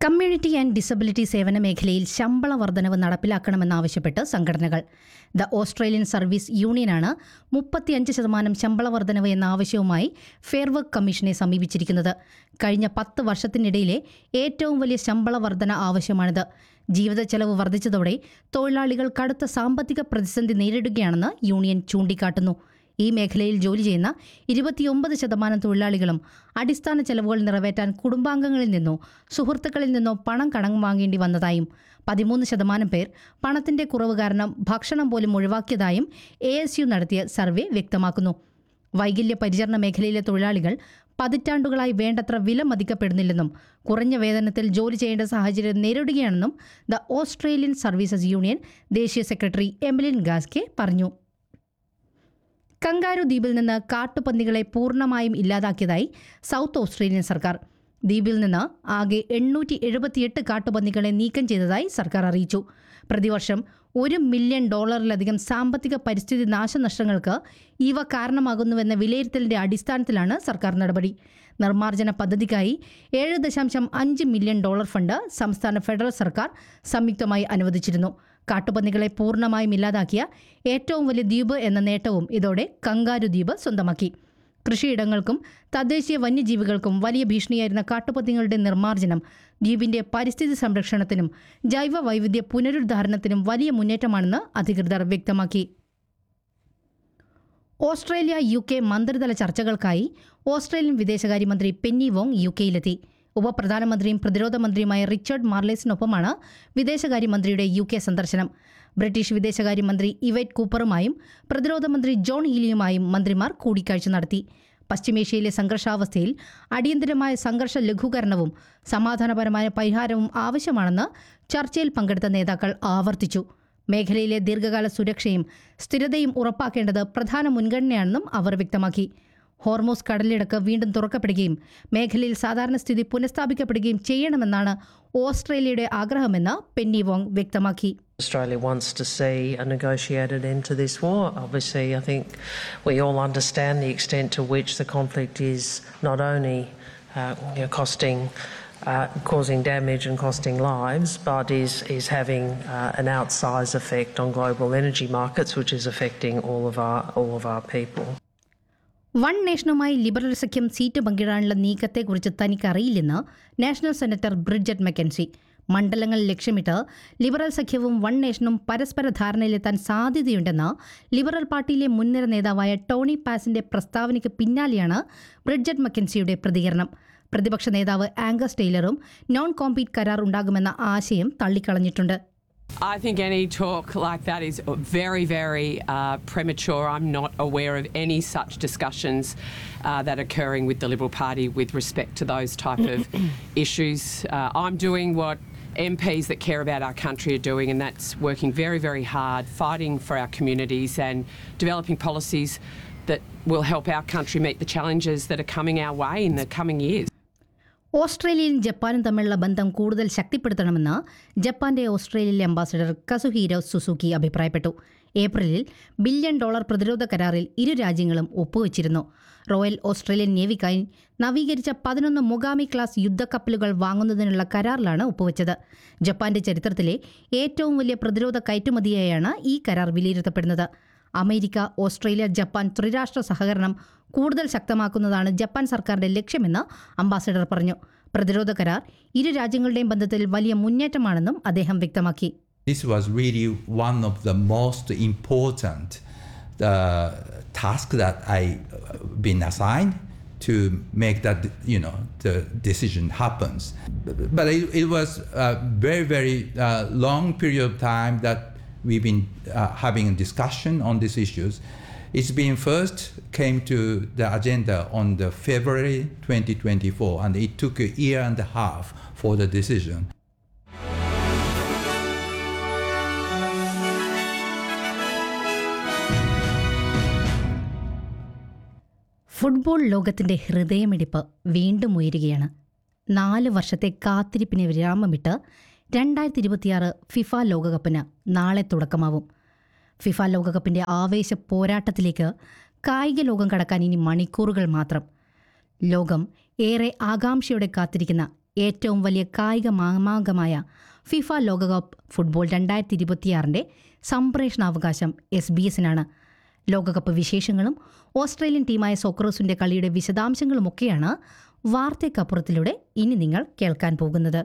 Community and disability സേവന മേഖലയിൽ ശമ്പള വർധനവ് നടപ്പിലാക്കണമെന്നാവശ്യപ്പെട്ട് സംഘടനകൾ ദ ഓസ്ട്രേലിയൻ സർവീസ് യൂണിയനാണ് മുപ്പത്തിയഞ്ച് ശതമാനം ശമ്പള വർധനവ് എന്ന ആവശ്യവുമായി ഫെയർവർക്ക് കമ്മീഷനെ സമീപിച്ചിരിക്കുന്നത് കഴിഞ്ഞ പത്ത് വർഷത്തിനിടയിലെ ഏറ്റവും വലിയ ശമ്പള വർധന ആവശ്യമാണിത് ജീവിത ചെലവ് വർദ്ധിച്ചതോടെ തൊഴിലാളികൾ കടുത്ത സാമ്പത്തിക പ്രതിസന്ധി നേരിടുകയാണെന്ന് യൂണിയൻ ചൂണ്ടിക്കാട്ടുന്നു ഈ മേഖലയിൽ ജോലി ചെയ്യുന്ന ഇരുപത്തിയൊമ്പത് ശതമാനം തൊഴിലാളികളും അടിസ്ഥാന ചെലവുകൾ നിറവേറ്റാൻ കുടുംബാംഗങ്ങളിൽ നിന്നോ സുഹൃത്തുക്കളിൽ നിന്നോ പണം കടം വാങ്ങേണ്ടി വന്നതായും പതിമൂന്ന് ശതമാനം പേർ പണത്തിന്റെ കുറവ് കാരണം ഭക്ഷണം പോലും ഒഴിവാക്കിയതായും എ എസ് യു നടത്തിയ സർവേ വ്യക്തമാക്കുന്നു വൈകല്യ പരിചരണ മേഖലയിലെ തൊഴിലാളികൾ പതിറ്റാണ്ടുകളായി വേണ്ടത്ര വില മതിക്കപ്പെടുന്നില്ലെന്നും കുറഞ്ഞ വേതനത്തിൽ ജോലി ചെയ്യേണ്ട സാഹചര്യം നേരിടുകയാണെന്നും ദ ഓസ്ട്രേലിയൻ സർവീസസ് യൂണിയൻ ദേശീയ സെക്രട്ടറി എമിലിൻ ഗാസ്കെ പറഞ്ഞു കങ്കാരു ദ്വീപിൽ നിന്ന് കാട്ടുപന്നികളെ പൂർണ്ണമായും ഇല്ലാതാക്കിയതായി സൗത്ത് ഓസ്ട്രേലിയൻ സർക്കാർ ദ്വീപിൽ നിന്ന് ആകെ എണ്ണൂറ്റി എഴുപത്തിയെട്ട് കാട്ടുപന്നികളെ നീക്കം ചെയ്തതായി സർക്കാർ അറിയിച്ചു പ്രതിവർഷം ഒരു മില്യൺ ഡോളറിലധികം സാമ്പത്തിക പരിസ്ഥിതി നാശനഷ്ടങ്ങൾക്ക് ഇവ കാരണമാകുന്നുവെന്ന വിലയിരുത്തലിന്റെ അടിസ്ഥാനത്തിലാണ് സർക്കാർ നടപടി നിർമ്മാർജ്ജന പദ്ധതിക്കായി ഏഴ് ദശാംശം അഞ്ച് മില്യൺ ഡോളർ ഫണ്ട് സംസ്ഥാന ഫെഡറൽ സർക്കാർ സംയുക്തമായി അനുവദിച്ചിരുന്നു കാട്ടുപന്നികളെ പൂർണ്ണമായും ഇല്ലാതാക്കിയ ഏറ്റവും വലിയ ദ്വീപ് എന്ന നേട്ടവും ഇതോടെ കങ്കാരു ദ്വീപ് സ്വന്തമാക്കി കൃഷിയിടങ്ങൾക്കും തദ്ദേശീയ വന്യജീവികൾക്കും വലിയ ഭീഷണിയായിരുന്ന കാട്ടുപന്നികളുടെ നിർമ്മാർജ്ജനം ദ്വീപിന്റെ പരിസ്ഥിതി സംരക്ഷണത്തിനും ജൈവ വൈവിധ്യ പുനരുദ്ധാരണത്തിനും വലിയ മുന്നേറ്റമാണെന്ന് അധികൃതർ വ്യക്തമാക്കി ഓസ്ട്രേലിയ യു കെ മന്ത്രിതല ചർച്ചകൾക്കായി ഓസ്ട്രേലിയൻ വിദേശകാര്യമന്ത്രി പെന്നി വോങ് യു കെയിലെത്തി ഉപപ്രധാനമന്ത്രിയും പ്രതിരോധ മന്ത്രിയുമായ റിച്ചർഡ് മാർലേസിനൊപ്പമാണ് വിദേശകാര്യമന്ത്രിയുടെ യു കെ സന്ദർശനം ബ്രിട്ടീഷ് വിദേശകാര്യമന്ത്രി ഇവൈറ്റ് കൂപ്പറുമായും പ്രതിരോധ മന്ത്രി ജോൺ ഹീലിയുമായും മന്ത്രിമാർ കൂടിക്കാഴ്ച നടത്തി പശ്ചിമേഷ്യയിലെ സംഘർഷാവസ്ഥയിൽ അടിയന്തരമായ സംഘർഷ ലഘൂകരണവും സമാധാനപരമായ പരിഹാരവും ആവശ്യമാണെന്ന് ചർച്ചയിൽ പങ്കെടുത്ത നേതാക്കൾ ആവർത്തിച്ചു മേഖലയിലെ ദീർഘകാല സുരക്ഷയും സ്ഥിരതയും ഉറപ്പാക്കേണ്ടത് പ്രധാന മുൻഗണനയാണെന്നും അവർ വ്യക്തമാക്കി ഹോർമോസ് കടലിടക്ക് വീണ്ടും തുറക്കപ്പെടുകയും മേഖലയിൽ സാധാരണ സ്ഥിതി പുനഃസ്ഥാപിക്കപ്പെടുകയും ചെയ്യണമെന്നാണ് ഓസ്ട്രേലിയയുടെ ആഗ്രഹമെന്ന് പെന്നി വോങ് വ്യക്തമാക്കി Australia wants to see a negotiated end to this war. Obviously, I think we all understand the extent to which the conflict is not only uh, you know, costing, uh, causing damage and costing lives, but is is having uh, an outsized effect on global energy markets, which is affecting all of our all of our people. One നേഷനുമായി liberal സഖ്യം seat പങ്കിടാനുള്ള നീക്കത്തെക്കുറിച്ച് തനിക്കറിയില്ലെന്ന് national senator Bridget McKenzie മണ്ഡലങ്ങൾ ലക്ഷ്യമിട്ട് liberal സഖ്യവും one നേഷനും പരസ്പര ധാരണയിലെത്താൻ സാധ്യതയുണ്ടെന്ന് ലിബറൽ പാർട്ടിയിലെ മുൻനിര നേതാവായ ടോണി പാസിന്റെ പ്രസ്താവനയ്ക്ക് പിന്നാലെയാണ് ബ്രിഡ്ജറ്റ് മെക്കൻസിയുടെ പ്രതികരണം പ്രതിപക്ഷ നേതാവ് ആംഗസ് ടെയ്ലറും നോൺ കോമ്പീറ്റ് കരാർ ഉണ്ടാകുമെന്ന ആശയം തള്ളിക്കളഞ്ഞിട്ടുണ്ട് I think any talk like that is very, very uh, premature. I'm not aware of any such discussions uh, that are occurring with the Liberal Party with respect to those type of issues. Uh, I'm doing what MPs that care about our country are doing, and that's working very, very hard, fighting for our communities and developing policies that will help our country meet the challenges that are coming our way in the coming years. ഓസ്ട്രേലിയയും ജപ്പാനും തമ്മിലുള്ള ബന്ധം കൂടുതൽ ശക്തിപ്പെടുത്തണമെന്ന് ജപ്പാന്റെ ഓസ്ട്രേലിയയിലെ ambassador കസുഹീരോ Suzuki അഭിപ്രായപ്പെട്ടു ഏപ്രിലിൽ billion dollar പ്രതിരോധ കരാറിൽ ഇരു രാജ്യങ്ങളും ഒപ്പുവച്ചിരുന്നു റോയൽ ഓസ്ട്രേലിയൻ നേവിക്കായി നവീകരിച്ച പതിനൊന്ന് മുഗാമി ക്ലാസ് യുദ്ധക്കപ്പലുകൾ വാങ്ങുന്നതിനുള്ള കരാറിലാണ് ഒപ്പുവച്ചത് ജപ്പാന്റെ ചരിത്രത്തിലെ ഏറ്റവും വലിയ പ്രതിരോധ കയറ്റുമതിയായാണ് ഈ കരാർ വിലയിരുത്തപ്പെടുന്നത് അമേരിക്ക ഓസ്ട്രേലിയ ജപ്പാൻ ത്രിരാഷ്ട്ര സഹകരണം കൂടുതൽ ശക്തമാക്കുന്നതാണ് ജപ്പാൻ സർക്കാരിന്റെ ലക്ഷ്യമെന്ന് അംബാസഡർ പറഞ്ഞു പ്രതിരോധ കരാർ ഇരു രാജ്യങ്ങളുടെയും ബന്ധത്തിൽ വലിയ മുന്നേറ്റമാണെന്നും അദ്ദേഹം വ്യക്തമാക്കി This was really one of the most important uh, task that I uh, been assigned to make that you know the decision happens. But it, it was a very very uh, long period of time that we've been uh, having a discussion on these issues. It's been first came to the agenda on the February 2024, and it took a year and a half for the decision. Football ലോകത്തിന്റെ ഹൃദയമിടിപ്പ് വീണ്ടും ഉയരുകയാണ് നാല് വർഷത്തെ കാത്തിരിപ്പിന് വിരാമമിട്ട് രണ്ടായിരത്തി ഇരുപത്തിയാറ് FIFA ലോകകപ്പിന് നാളെ തുടക്കമാവും ഫിഫ ലോകകപ്പിന്റെ ആവേശ പോരാട്ടത്തിലേക്ക് കായിക ലോകം കടക്കാൻ ഇനി മണിക്കൂറുകൾ മാത്രം ലോകം ഏറെ ആകാംക്ഷയോടെ കാത്തിരിക്കുന്ന ഏറ്റവും വലിയ കായിക മാമാങ്കമായ ഫിഫ ലോകകപ്പ് ഫുട്ബോൾ രണ്ടായിരത്തി ഇരുപത്തിയാറിൻ്റെ സംപ്രേഷണാവകാശം എസ് ബി എസിനാണ് ലോകകപ്പ് വിശേഷങ്ങളും ഓസ്ട്രേലിയൻ ടീമായ സോക്രോസിൻ്റെ കളിയുടെ വിശദാംശങ്ങളുമൊക്കെയാണ് വാർത്തയ്ക്കപ്പുറത്തിലൂടെ ഇനി നിങ്ങൾ കേൾക്കാൻ പോകുന്നത്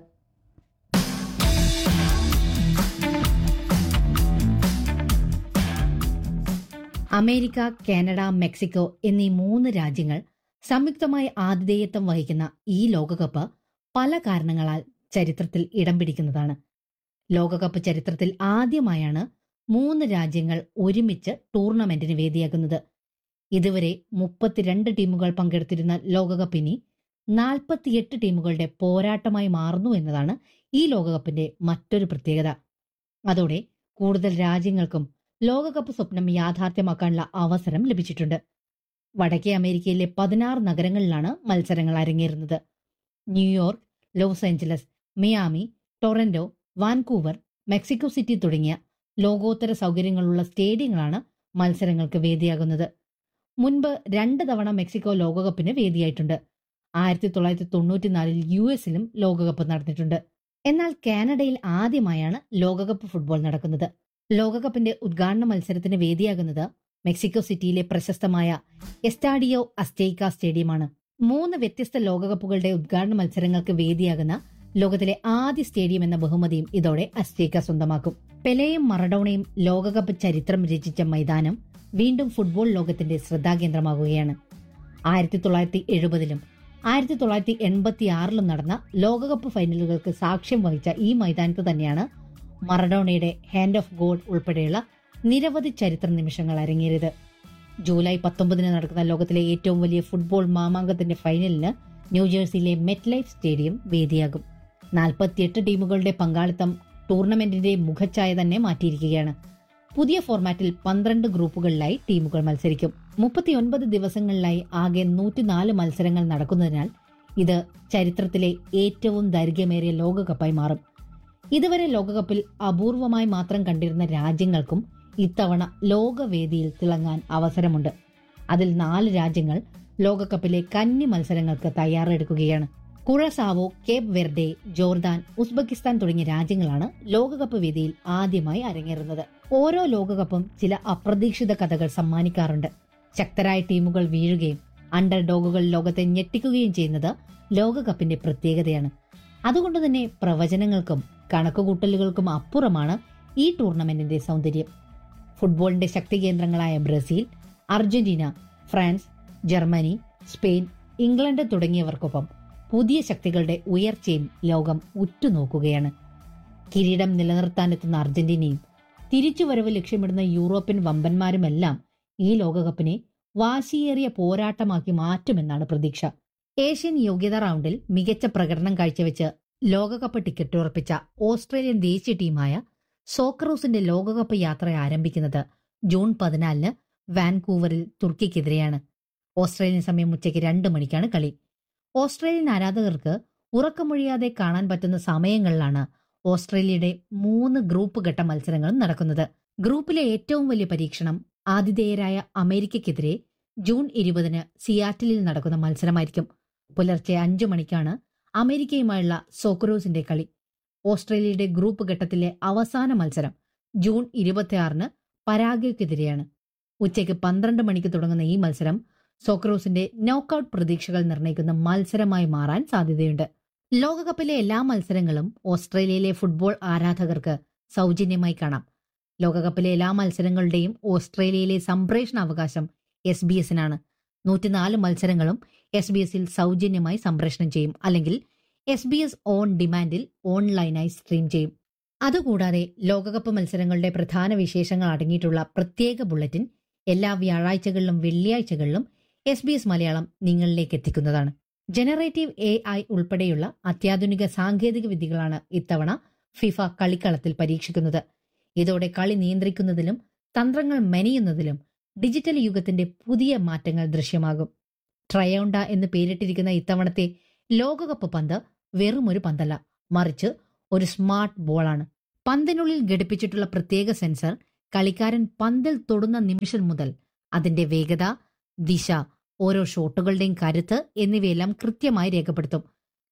അമേരിക്ക കാനഡ മെക്സിക്കോ എന്നീ മൂന്ന് രാജ്യങ്ങൾ സംയുക്തമായി ആതിഥേയത്വം വഹിക്കുന്ന ഈ ലോകകപ്പ് പല കാരണങ്ങളാൽ ചരിത്രത്തിൽ ഇടം പിടിക്കുന്നതാണ് ലോകകപ്പ് ചരിത്രത്തിൽ ആദ്യമായാണ് മൂന്ന് രാജ്യങ്ങൾ ഒരുമിച്ച് ടൂർണമെന്റിന് വേദിയാകുന്നത് ഇതുവരെ മുപ്പത്തിരണ്ട് ടീമുകൾ പങ്കെടുത്തിരുന്ന ലോകകപ്പ് ഇനി നാൽപ്പത്തിയെട്ട് ടീമുകളുടെ പോരാട്ടമായി മാറുന്നു എന്നതാണ് ഈ ലോകകപ്പിന്റെ മറ്റൊരു പ്രത്യേകത അതോടെ കൂടുതൽ രാജ്യങ്ങൾക്കും ലോകകപ്പ് സ്വപ്നം യാഥാർത്ഥ്യമാക്കാനുള്ള അവസരം ലഭിച്ചിട്ടുണ്ട് വടക്കേ അമേരിക്കയിലെ പതിനാറ് നഗരങ്ങളിലാണ് മത്സരങ്ങൾ അരങ്ങേറുന്നത് New York Los Angeles Miami Toronto Vancouver Mexico City തുടങ്ങിയ ലോകോത്തര സൗകര്യങ്ങളുള്ള സ്റ്റേഡിയങ്ങളാണ് മത്സരങ്ങൾക്ക് വേദിയാകുന്നത് മുൻപ് രണ്ട് തവണ മെക്സിക്കോ ലോകകപ്പിന് വേദിയായിട്ടുണ്ട് ആയിരത്തി തൊള്ളായിരത്തി തൊണ്ണൂറ്റിനാലിൽ യു എസിലും ലോകകപ്പ് നടന്നിട്ടുണ്ട് എന്നാൽ കാനഡയിൽ ആദ്യമായാണ് ലോകകപ്പ് ഫുട്ബോൾ നടക്കുന്നത് ലോകകപ്പിന്റെ ഉദ്ഘാടന മത്സരത്തിന് വേദിയാകുന്നത് മെക്സിക്കോ സിറ്റിയിലെ പ്രശസ്തമായ എസ്റ്റാഡിയോ അസ്റ്റേക്ക സ്റ്റേഡിയമാണ് മൂന്ന് വ്യത്യസ്ത ലോകകപ്പുകളുടെ ഉദ്ഘാടന മത്സരങ്ങൾക്ക് വേദിയാകുന്ന ലോകത്തിലെ ആദ്യ സ്റ്റേഡിയം എന്ന ബഹുമതിയും ഇതോടെ അസ്റ്റേക്ക സ്വന്തമാക്കും പെലെയും മറഡോണയും ലോകകപ്പ് ചരിത്രം രചിച്ച മൈതാനം വീണ്ടും ഫുട്ബോൾ ലോകത്തിന്റെ ശ്രദ്ധാകേന്ദ്രമാകുകയാണ് ആയിരത്തി തൊള്ളായിരത്തി എഴുപതിലും ആയിരത്തി തൊള്ളായിരത്തി എൺപത്തി ആറിലും നടന്ന ലോകകപ്പ് ഫൈനലുകൾക്ക് സാക്ഷ്യം വഹിച്ച ഈ മൈതാനത്ത് തന്നെയാണ് മറഡോണയുടെ ഹാൻഡ് ഓഫ് ഗോഡ് ഉൾപ്പെടെയുള്ള നിരവധി ചരിത്ര നിമിഷങ്ങൾ അരങ്ങേറിയത് ജൂലൈ പത്തൊമ്പതിന് നടക്കുന്ന ലോകത്തിലെ ഏറ്റവും വലിയ ഫുട്ബോൾ മാമാങ്കത്തിന്റെ ഫൈനലിന് ന്യൂജേഴ്സിയിലെ മെറ്റ് ലൈഫ് സ്റ്റേഡിയം വേദിയാകും നാൽപ്പത്തിയെട്ട് ടീമുകളുടെ പങ്കാളിത്തം ടൂർണമെന്റിന്റെ മുഖച്ഛായ തന്നെ മാറ്റിയിരിക്കുകയാണ് പുതിയ ഫോർമാറ്റിൽ പന്ത്രണ്ട് ഗ്രൂപ്പുകളിലായി ടീമുകൾ മത്സരിക്കും മുപ്പത്തിയൊൻപത് ദിവസങ്ങളിലായി ആകെ നൂറ്റിനാല് മത്സരങ്ങൾ നടക്കുന്നതിനാൽ ഇത് ചരിത്രത്തിലെ ഏറ്റവും ദൈർഘ്യമേറിയ ലോകകപ്പായി മാറും ഇതുവരെ ലോകകപ്പിൽ അപൂർവമായി മാത്രം കണ്ടിരുന്ന രാജ്യങ്ങൾക്കും ഇത്തവണ ലോകവേദിയിൽ തിളങ്ങാൻ അവസരമുണ്ട് അതിൽ നാല് രാജ്യങ്ങൾ ലോകകപ്പിലെ കന്നി മത്സരങ്ങൾക്ക് തയ്യാറെടുക്കുകയാണ് Curacao Cape Verde Jordan Uzbekistan തുടങ്ങിയ രാജ്യങ്ങളാണ് ലോകകപ്പ് വേദിയിൽ ആദ്യമായി അരങ്ങേറുന്നത് ഓരോ ലോകകപ്പും ചില അപ്രതീക്ഷിത കഥകൾ സമ്മാനിക്കാറുണ്ട് ശക്തരായ ടീമുകൾ വീഴുകയും അണ്ടർ ഡോഗുകൾ ലോകത്തെ ഞെട്ടിക്കുകയും ചെയ്യുന്നത് ലോകകപ്പിന്റെ പ്രത്യേകതയാണ് അതുകൊണ്ട് തന്നെ പ്രവചനങ്ങൾക്കും കണക്കുകൂട്ടലുകൾക്കും അപ്പുറമാണ് ഈ ടൂർണമെന്റിന്റെ സൗന്ദര്യം ഫുട്ബോളിന്റെ ശക്തി കേന്ദ്രങ്ങളായ Brazil Argentina France Germany Spain England തുടങ്ങിയവർക്കൊപ്പം പുതിയ ശക്തികളുടെ ഉയർച്ചയും ലോകം ഉറ്റുനോക്കുകയാണ് കിരീടം നിലനിർത്താനെത്തുന്ന അർജന്റീനയും തിരിച്ചുവരവ് ലക്ഷ്യമിടുന്ന യൂറോപ്യൻ വമ്പന്മാരുമെല്ലാം ഈ ലോകകപ്പിനെ വാശിയേറിയ പോരാട്ടമാക്കി മാറ്റുമെന്നാണ് പ്രതീക്ഷ ഏഷ്യൻ യോഗ്യതാ റൗണ്ടിൽ മികച്ച പ്രകടനം കാഴ്ചവെച്ച് ലോകകപ്പ് ടിക്കറ്റ് ഉറപ്പിച്ച ഓസ്ട്രേലിയൻ ദേശീയ ടീമായ സോക്കറൂസിന്റെ ലോകകപ്പ് യാത്ര ആരംഭിക്കുന്നത് ജൂൺ പതിനാലിന് വാൻകൂവറിൽ തുർക്കിക്കെതിരെയാണ് ഓസ്ട്രേലിയൻ സമയം ഉച്ചയ്ക്ക് രണ്ട് മണിക്കാണ് കളി ഓസ്ട്രേലിയൻ ആരാധകർക്ക് ഉറക്കമൊഴിയാതെ കാണാൻ പറ്റുന്ന സമയങ്ങളിലാണ് ഓസ്ട്രേലിയയുടെ മൂന്ന് ഗ്രൂപ്പ് ഘട്ട മത്സരങ്ങളും നടക്കുന്നത് ഗ്രൂപ്പിലെ ഏറ്റവും വലിയ പരീക്ഷണം ആതിഥേയരായ അമേരിക്കയ്ക്കെതിരെ ജൂൺ ഇരുപതിന് സിയാറ്റിലിൽ നടക്കുന്ന മത്സരമായിരിക്കും പുലർച്ചെ അഞ്ചു മണിക്കാണ് അമേരിക്കയുമായുള്ള സോക്രോസിന്റെ കളി ഓസ്ട്രേലിയയുടെ ഗ്രൂപ്പ് ഘട്ടത്തിലെ അവസാന മത്സരം ജൂൺ ഇരുപത്തിയാറിന് പരാഗ്വയ്ക്കെതിരെയാണ് ഉച്ചയ്ക്ക് പന്ത്രണ്ട് മണിക്ക് തുടങ്ങുന്ന ഈ മത്സരം സോക്രോസിന്റെ നോക്കൌട്ട് പ്രതീക്ഷകൾ നിർണ്ണയിക്കുന്ന മത്സരമായി മാറാൻ സാധ്യതയുണ്ട് ലോകകപ്പിലെ എല്ലാ മത്സരങ്ങളും ഓസ്ട്രേലിയയിലെ ഫുട്ബോൾ ആരാധകർക്ക് സൗജന്യമായി കാണാം ലോകകപ്പിലെ എല്ലാ മത്സരങ്ങളുടെയും ഓസ്ട്രേലിയയിലെ സംപ്രേഷണ അവകാശം എസ് ബി എസിനാണ് നൂറ്റിനാല് മത്സരങ്ങളും എസ് ബി എസിൽ സൗജന്യമായി സംപ്രേഷണം ചെയ്യും അല്ലെങ്കിൽ എസ് ബി എസ് ഓൺ ഡിമാൻഡിൽ ഓൺലൈനായി സ്ട്രീം ചെയ്യും അതുകൂടാതെ ലോകകപ്പ് മത്സരങ്ങളുടെ പ്രധാന വിശേഷങ്ങൾ അടങ്ങിയിട്ടുള്ള പ്രത്യേക ബുള്ളറ്റിൻ എല്ലാ വ്യാഴാഴ്ചകളിലും വെള്ളിയാഴ്ചകളിലും എസ് ബി എസ് മലയാളം നിങ്ങളിലേക്ക് എത്തിക്കുന്നതാണ് ജനറേറ്റീവ് എ ഐ ഉൾപ്പെടെയുള്ള അത്യാധുനിക സാങ്കേതിക വിദ്യകളാണ് ഇത്തവണ ഫിഫ കളിക്കളത്തിൽ പരീക്ഷിക്കുന്നത് ഇതോടെ കളി നിയന്ത്രിക്കുന്നതിലും തന്ത്രങ്ങൾ മെനയുന്നതിലും ഡിജിറ്റൽ യുഗത്തിന്റെ പുതിയ മാറ്റങ്ങൾ ദൃശ്യമാകും ട്രയോണ്ട എന്ന് പേരിട്ടിരിക്കുന്ന ഇത്തവണത്തെ ലോകകപ്പ് പന്ത് വെറുമൊരു പന്തല്ല മറിച്ച് ഒരു സ്മാർട്ട് ബോളാണ് പന്തിനുള്ളിൽ ഘടിപ്പിച്ചിട്ടുള്ള പ്രത്യേക സെൻസർ കളിക്കാരൻ പന്തിൽ തൊടുന്ന നിമിഷം മുതൽ അതിന്റെ വേഗത ദിശ ഓരോ ഷോട്ടുകളുടെയും കരുത്ത് എന്നിവയെല്ലാം കൃത്യമായി രേഖപ്പെടുത്തും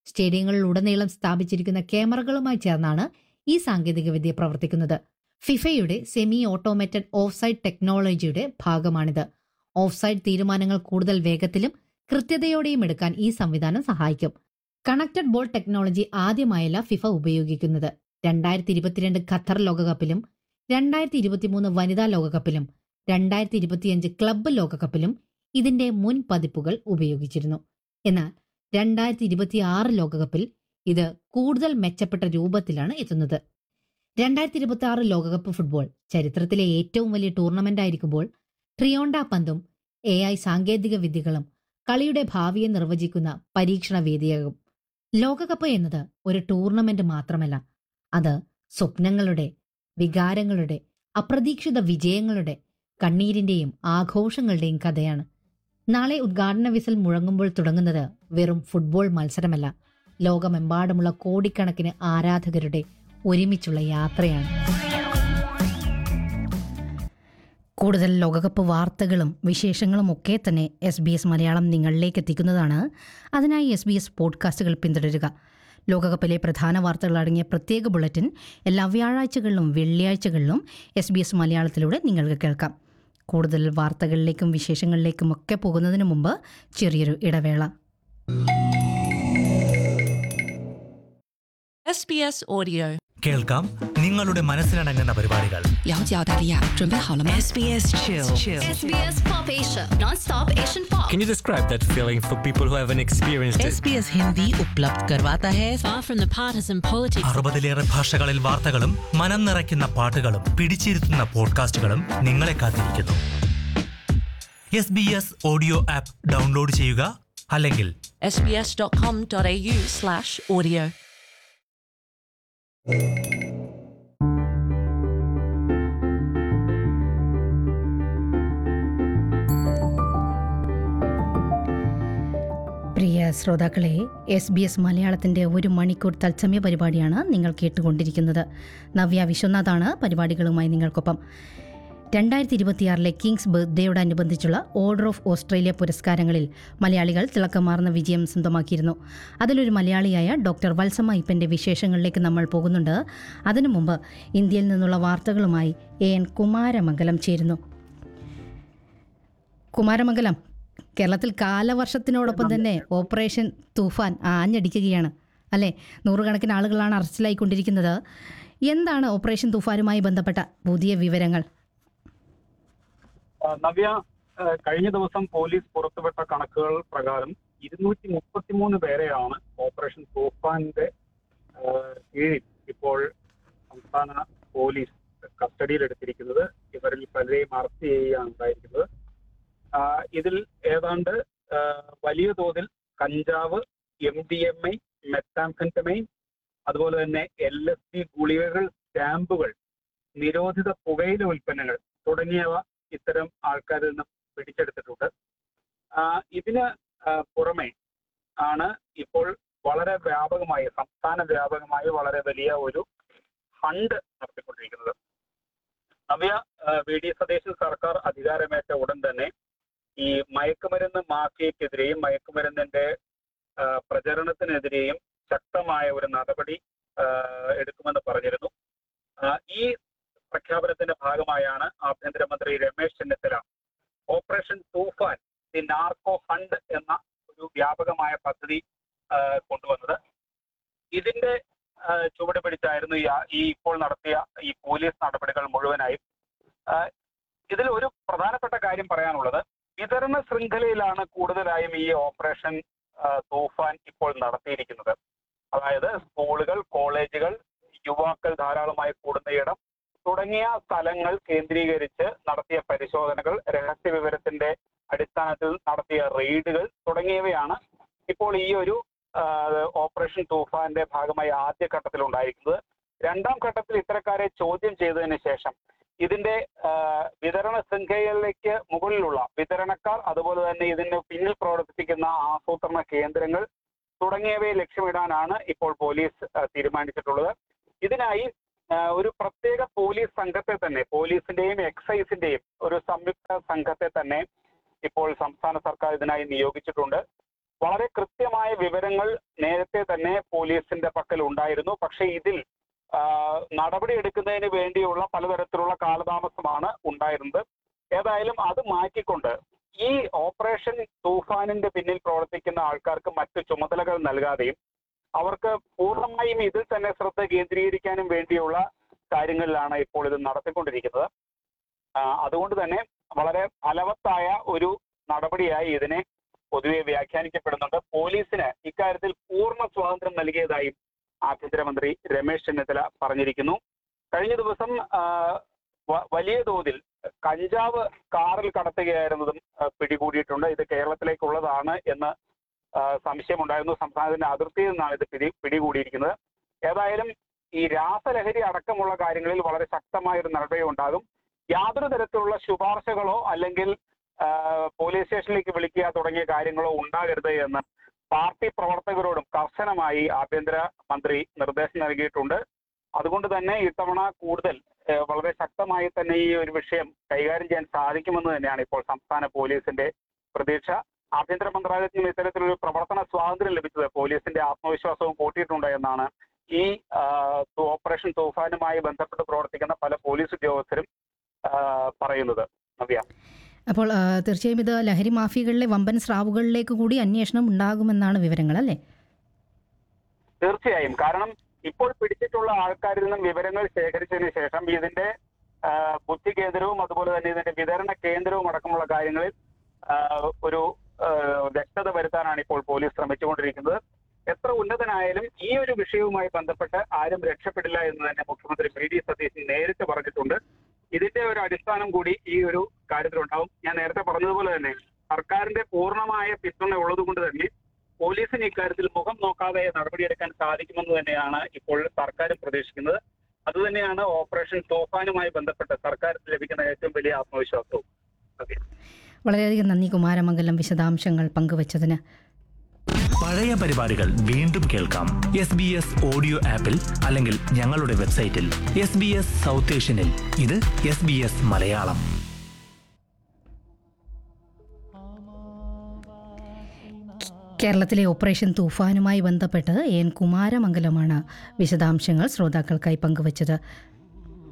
സ്റ്റേഡിയങ്ങളിലുടനീളം സ്ഥാപിച്ചിരിക്കുന്ന ക്യാമറകളുമായി ചേർന്നാണ് ഈ സാങ്കേതികവിദ്യ പ്രവർത്തിക്കുന്നത് ഫിഫയുടെ സെമി ഓട്ടോമേറ്റഡ് ഓഫ് സൈഡ് ടെക്നോളജിയുടെ ഭാഗമാണിത് ഓഫ് സൈഡ് തീരുമാനങ്ങൾ കൂടുതൽ വേഗത്തിലും കൃത്യതയോടെയും എടുക്കാൻ ഈ സംവിധാനം സഹായിക്കും കണക്റ്റഡ് ബോൾ ടെക്നോളജി ആദ്യമായല്ല ഫിഫ ഉപയോഗിക്കുന്നത് രണ്ടായിരത്തി ഇരുപത്തിരണ്ട് ഖത്തർ ലോകകപ്പിലും രണ്ടായിരത്തി ഇരുപത്തിമൂന്ന് വനിതാ ലോകകപ്പിലും രണ്ടായിരത്തി ഇരുപത്തിയഞ്ച് ക്ലബ്ബ് ലോകകപ്പിലും ഇതിന്റെ മുൻ പതിപ്പുകൾ ഉപയോഗിച്ചിരുന്നു എന്നാൽ രണ്ടായിരത്തി ഇരുപത്തിയാറ് ലോകകപ്പിൽ ഇത് കൂടുതൽ മെച്ചപ്പെട്ട രൂപത്തിലാണ് എത്തുന്നത് രണ്ടായിരത്തി ഇരുപത്തി ആറ് ലോകകപ്പ് ഫുട്ബോൾ ചരിത്രത്തിലെ ഏറ്റവും വലിയ ടൂർണമെന്റ് ആയിരിക്കുമ്പോൾ ട്രിയോണ്ട പന്തും എ ഐ സാങ്കേതിക വിദ്യകളും കളിയുടെ ഭാവിയെ നിർവചിക്കുന്ന പരീക്ഷണ വേദിയാകും ലോകകപ്പ് എന്നത് ഒരു ടൂർണമെന്റ് മാത്രമല്ല അത് സ്വപ്നങ്ങളുടെ വികാരങ്ങളുടെ അപ്രതീക്ഷിത വിജയങ്ങളുടെ കണ്ണീരിന്റെയും ആഘോഷങ്ങളുടെയും കഥയാണ് നാളെ ഉദ്ഘാടന വിസിൽ മുഴങ്ങുമ്പോൾ തുടങ്ങുന്നത് വെറും ഫുട്ബോൾ മത്സരമല്ല ലോകമെമ്പാടുമുള്ള കോടിക്കണക്കിന് ആരാധകരുടെ ഒരുമിച്ചുള്ള യാത്രയാണ് കൂടുതൽ ലോകകപ്പ് വാർത്തകളും വിശേഷങ്ങളും ഒക്കെ തന്നെ എസ് ബി എസ് മലയാളം നിങ്ങളിലേക്ക് എത്തിക്കുന്നതാണ് അതിനായി എസ് ബി എസ് പോഡ്കാസ്റ്റുകൾ പിന്തുടരുക ലോകകപ്പിലെ പ്രധാന വാർത്തകൾ അടങ്ങിയ പ്രത്യേക ബുള്ളറ്റിൻ എല്ലാ വ്യാഴാഴ്ചകളിലും വെള്ളിയാഴ്ചകളിലും എസ് ബി എസ് മലയാളത്തിലൂടെ നിങ്ങൾക്ക് കേൾക്കാം കൂടുതൽ വാർത്തകളിലേക്കും വിശേഷങ്ങളിലേക്കും ഒക്കെ പോകുന്നതിന് മുമ്പ് ചെറിയൊരു ഇടവേള SBS Audio. കേൾക്കാം നിങ്ങളുടെ മനസ്സിനടങ്ങുന്ന പരിപാടികൾ 了解澳大利亚，准备好了吗 SBS Chill. SBS Pop Asia, non-stop Asian pop. Can you describe that feeling for people who haven't experienced it? SBS Hindi उपलब्ध करवाता है Far from the partisan politics. അറുപതിലേറെ ഭാഷകളിൽ വാർത്തകളും മനം നിറയ്ക്കുന്ന പാട്ടുകളും പിടിച്ചിരുത്തുന്ന പോഡ്കാസ്റ്റുകളും നിങ്ങളെ കാത്തിരിക്കുന്നു S B S audio app download ചെയ്യുക അല്ലെങ്കിൽ sbs.com.au slash audio. പ്രിയ ശ്രോതാക്കളെ എസ് ബി എസ് മലയാളത്തിൻ്റെ ഒരു മണിക്കൂർ തത്സമയ പരിപാടിയാണ് നിങ്ങൾ കേട്ടുകൊണ്ടിരിക്കുന്നത് നവ്യ വിശ്വനാഥാണ് പരിപാടികളുമായി നിങ്ങൾക്കൊപ്പം രണ്ടായിരത്തി ഇരുപത്തിയാറിലെ കിങ്സ് ബർത്ത്ഡേയോടനുബന്ധിച്ചുള്ള ഓർഡർ ഓഫ് ഓസ്ട്രേലിയ പുരസ്കാരങ്ങളിൽ മലയാളികൾ തിളക്കമാർന്ന വിജയം സ്വന്തമാക്കിയിരുന്നു അതിലൊരു മലയാളിയായ ഡോക്ടർ വത്സമ ഇപ്പൻ്റെ വിശേഷങ്ങളിലേക്ക് നമ്മൾ പോകുന്നുണ്ട് അതിനു മുമ്പ് ഇന്ത്യയിൽ നിന്നുള്ള വാർത്തകളുമായി എ എൻ കുമാരമംഗലം ചേരുന്നു കുമാരമംഗലം കേരളത്തിൽ കാലവർഷത്തിനോടൊപ്പം തന്നെ ഓപ്പറേഷൻ തൂഫാൻ ആഞ്ഞടിക്കുകയാണ് അല്ലേ നൂറുകണക്കിന് ആളുകളാണ് അറസ്റ്റിലായിക്കൊണ്ടിരിക്കുന്നത് എന്താണ് ഓപ്പറേഷൻ തൂഫാനുമായി ബന്ധപ്പെട്ട പുതിയ വിവരങ്ങൾ ആ, നവ്യ ആ, കഴിഞ്ഞ ദിവസം പോലീസ് പുറത്തുവിട്ട കണക്കുകൾ പ്രകാരം ഇരുന്നൂറ്റി മുപ്പത്തിമൂന്ന് പേരെയാണ് ഓപ്പറേഷൻ തൂഫാന്റെ ആ, കീഴിൽ ഇപ്പോൾ സംസ്ഥാന പോലീസ് കസ്റ്റഡിയിലെടുത്തിരിക്കുന്നത് ഇവരിൽ പലരെയും അറസ്റ്റ് ചെയ്യുകയാണ് ഉണ്ടായിരിക്കുന്നത് ആ, ഇതിൽ ഏതാണ്ട് ആ, വലിയ തോതിൽ കഞ്ചാവ് M D M A methamphetamine അതുപോലെ തന്നെ എൽ എസ് ഡി ഗുളികകൾ സ്റ്റാമ്പുകൾ നിരോധിത പുകയില ഉൽപ്പന്നങ്ങൾ തുടങ്ങിയവ ഇത്തരം ആൾക്കാരിൽ നിന്ന് പിടിച്ചെടുത്തിട്ടുണ്ട് ആ, ഇതിന് ആ, പുറമെ ആണ് ഇപ്പോൾ വളരെ വ്യാപകമായി സംസ്ഥാന വ്യാപകമായി വളരെ വലിയ ഒരു ഫണ്ട് നടത്തിക്കൊണ്ടിരിക്കുന്നത് നവ്യ ആ, വി ഡി സതീശൻ സർക്കാർ അധികാരമേറ്റ ഉടൻ തന്നെ ഈ മയക്കുമരുന്ന് മാഫിയക്കെതിരെയും മയക്കുമരുന്നിന്റെ ആ, പ്രചരണത്തിനെതിരെയും ശക്തമായ ഒരു നടപടി ആ, എടുക്കുമെന്ന് പറഞ്ഞിരുന്നു ആ, ഈ പ്രഖ്യാപനത്തിന്റെ ഭാഗമായാണ് ആഭ്യന്തരമന്ത്രി Ramesh Chennithala operation Toofan the narco fund എന്ന ഒരു വ്യാപകമായ പദ്ധതി ആ, കൊണ്ടുവന്നത് ഇതിന്റെ ആ, ചുവട് പിടിച്ചായിരുന്നു ഈ ആ- ഈ ഇപ്പോൾ നടത്തിയ ഈ പോലീസ് നടപടികൾ മുഴുവനായും ആ, ഇതിൽ ഒരു പ്രധാനപ്പെട്ട കാര്യം പറയാനുള്ളത് വിതരണ ശൃംഖലയിലാണ് കൂടുതലായും ഈ ഓപ്പറേഷൻ ആ, തൂഫാൻ ഇപ്പോൾ നടത്തിയിരിക്കുന്നത് അതായത് സ്കൂളുകൾ കോളേജുകൾ യുവാക്കൾ ധാരാളമായി കൂടുന്നയിടം തുടങ്ങിയ സ്ഥലങ്ങൾ കേന്ദ്രീകരിച്ച് നടത്തിയ പരിശോധനകൾ രഹസ്യ വിവരത്തിന്റെ അടിസ്ഥാനത്തിൽ നടത്തിയ റെയ്ഡുകൾ തുടങ്ങിയവയാണ് ഇപ്പോൾ ഈ ഒരു ആ, ഓപ്പറേഷൻ തൂഫാന്റെ ഭാഗമായി ആദ്യഘട്ടത്തിൽ ഉണ്ടായിരിക്കുന്നത് രണ്ടാം ഘട്ടത്തിൽ ഇത്തരക്കാരെ ചോദ്യം ചെയ്തതിന് ശേഷം ഇതിന്റെ ആ, വിതരണ ശൃംഖലയിലേക്ക് മുകളിലുള്ള വിതരണക്കാർ അതുപോലെ തന്നെ ഇതിന് പിന്നിൽ പ്രവർത്തിപ്പിക്കുന്ന ആസൂത്രണ കേന്ദ്രങ്ങൾ തുടങ്ങിയവയെ ലക്ഷ്യമിടാനാണ് ഇപ്പോൾ പോലീസ് ആ, തീരുമാനിച്ചിട്ടുള്ളത് ഇതിനായി ആ, ഒരു പ്രത്യേക പോലീസ് സംഘത്തെ തന്നെ പോലീസിന്റെയും എക്സൈസിന്റെയും ഒരു സംയുക്ത സംഘത്തെ തന്നെ ഇപ്പോൾ സംസ്ഥാന സർക്കാർ ഇതിനായി നിയോഗിച്ചിട്ടുണ്ട് വളരെ കൃത്യമായ വിവരങ്ങൾ നേരത്തെ തന്നെ പോലീസിന്റെ പക്കൽ ഉണ്ടായിരുന്നു പക്ഷേ ഇതിൽ ആ, നടപടിയെടുക്കുന്നതിന് വേണ്ടിയുള്ള പലതരത്തിലുള്ള കാലതാമസമാണ് ഉണ്ടായിരുന്നത് ഏതായാലും അത് മാറ്റിക്കൊണ്ട് ഈ ഓപ്പറേഷൻ തൂഫാനിന്റെ പിന്നിൽ പ്രവർത്തിക്കുന്ന ആൾക്കാർക്ക് മറ്റ് ചുമതലകൾ നൽകാതെയും അവർക്ക് പൂർണ്ണമായും ഇതിൽ തന്നെ ശ്രദ്ധ കേന്ദ്രീകരിക്കാനും വേണ്ടിയുള്ള കാര്യങ്ങളിലാണ് ഇപ്പോൾ ഇത് നടത്തിക്കൊണ്ടിരിക്കുന്നത് ആ, അതുകൊണ്ട് തന്നെ വളരെ ഫലവത്തായ ഒരു നടപടിയായി ഇതിനെ പൊതുവെ വ്യാഖ്യാനിക്കപ്പെടുന്നുണ്ട് പോലീസിന് ഇക്കാര്യത്തിൽ പൂർണ്ണ സ്വാതന്ത്ര്യം നൽകിയതായും ആഭ്യന്തരമന്ത്രി രമേശ് ചെന്നിത്തല പറഞ്ഞിരിക്കുന്നു കഴിഞ്ഞ ദിവസം ആ, വ- വലിയ തോതിൽ കഞ്ചാവ് കാറിൽ കടത്തുകയായിരുന്നതും ആ, പിടികൂടിയിട്ടുണ്ട് ഇത് കേരളത്തിലേക്കുള്ളതാണ് എന്ന് ആ, സംശയമുണ്ടായിരുന്നു സംസ്ഥാനത്തിന്റെ അതിർത്തിയിൽ നിന്നാണ് ഇത് പിടി പിടികൂടിയിരിക്കുന്നത് ഏതായാലും ഈ രാസലഹരി അടക്കമുള്ള കാര്യങ്ങളിൽ വളരെ ശക്തമായ ഒരു നടപടി ഉണ്ടാകും യാതൊരു തരത്തിലുള്ള ശുപാർശകളോ അല്ലെങ്കിൽ ആ, പോലീസ് സ്റ്റേഷനിലേക്ക് വിളിക്കുക തുടങ്ങിയ കാര്യങ്ങളോ ഉണ്ടാകരുത് എന്ന് പാർട്ടി പ്രവർത്തകരോടും കർശനമായി ആഭ്യന്തര മന്ത്രി നിർദ്ദേശം നൽകിയിട്ടുണ്ട് അതുകൊണ്ട് തന്നെ ഇത്തവണ കൂടുതൽ ആ, വളരെ ശക്തമായി തന്നെ ഈ ഒരു വിഷയം കൈകാര്യം ചെയ്യാൻ സാധിക്കുമെന്ന് തന്നെയാണ് ഇപ്പോൾ സംസ്ഥാന പോലീസിന്റെ പ്രതീക്ഷ ആഭ്യന്തര മന്ത്രാലയത്തിൽ നിന്ന് ഇത്തരത്തിലൊരു പ്രവർത്തന സ്വാതന്ത്ര്യം ലഭിച്ചത് പോലീസിന്റെ ആത്മവിശ്വാസവും കൂട്ടിയിട്ടുണ്ട് എന്നാണ് ഈ ആ, ഓപ്പറേഷൻ തൂഫാനുമായി ബന്ധപ്പെട്ട് പ്രവർത്തിക്കുന്ന പല പോലീസ് ഉദ്യോഗസ്ഥരും ആ, പറയുന്നത് നവ്യ അപ്പോൾ ആ, തീർച്ചയായും ഇത് ലഹരി മാഫിയകളിലെ വമ്പൻ സ്രാവുകളിലേക്ക് കൂടി അന്വേഷണം ഉണ്ടാകുമെന്നാണ് വിവരങ്ങൾ അല്ലേ തീർച്ചയായും കാരണം ഇപ്പോൾ പിടിച്ചിട്ടുള്ള ആൾക്കാരിൽ നിന്നും വിവരങ്ങൾ ശേഖരിച്ചതിന് ശേഷം ഇതിന്റെ ആ, ബുദ്ധി കേന്ദ്രവും അതുപോലെ തന്നെ ഇതിന്റെ വിതരണ കേന്ദ്രവും അടക്കമുള്ള കാര്യങ്ങളിൽ ആ, ഒരു ആ, വ്യക്തത വരുത്താനാണ് ഇപ്പോൾ പോലീസ് ശ്രമിച്ചുകൊണ്ടിരിക്കുന്നത് എത്ര ഉന്നതനായാലും ഈ ഒരു വിഷയവുമായി ബന്ധപ്പെട്ട് ആരും രക്ഷപ്പെടില്ല എന്ന് തന്നെ മുഖ്യമന്ത്രി വി ഡി സതീശൻ നേരിട്ട് പറഞ്ഞിട്ടുണ്ട് ഇതിന്റെ ഒരു അടിസ്ഥാനം കൂടി ഈ ഒരു കാര്യത്തിലുണ്ടാവും ഞാൻ നേരത്തെ പറഞ്ഞതുപോലെ തന്നെ സർക്കാരിന്റെ പൂർണ്ണമായ പിന്തുണ ഉള്ളതുകൊണ്ട് തന്നെ പോലീസിന് ഇക്കാര്യത്തിൽ മുഖം നോക്കാതെ നടപടിയെടുക്കാൻ സാധിക്കുമെന്ന് തന്നെയാണ് ഇപ്പോൾ സർക്കാർ പ്രതീക്ഷിക്കുന്നത് അതുതന്നെയാണ് ഓപ്പറേഷൻ തോഫാനുമായി ബന്ധപ്പെട്ട് സർക്കാരിന് ലഭിക്കുന്ന ഏറ്റവും വലിയ ആത്മവിശ്വാസവും ഓക്കെ വളരെയധികം നന്ദി കുമാരമംഗലം വിശദാംശങ്ങൾ പങ്കുവച്ചതിന് പഴയ പരിപാടികൾ വീണ്ടും കേൾക്കാം എസ് ബി എസ് ഓഡിയോ ആപ്പിൽ അല്ലെങ്കിൽ ഞങ്ങളുടെ വെബ്സൈറ്റിൽ എസ് ബി എസ് സൗത്ത് ഏഷ്യനിൽ ഇത് എസ് ബി എസ് മലയാളം കേരളത്തിലെ ഓപ്പറേഷൻ തൂഫാനുമായി ബന്ധപ്പെട്ട് എൻ കുമാരമംഗലമാണ് വിശദാംശങ്ങൾ ശ്രോതാക്കൾക്കായി പങ്കുവച്ചത്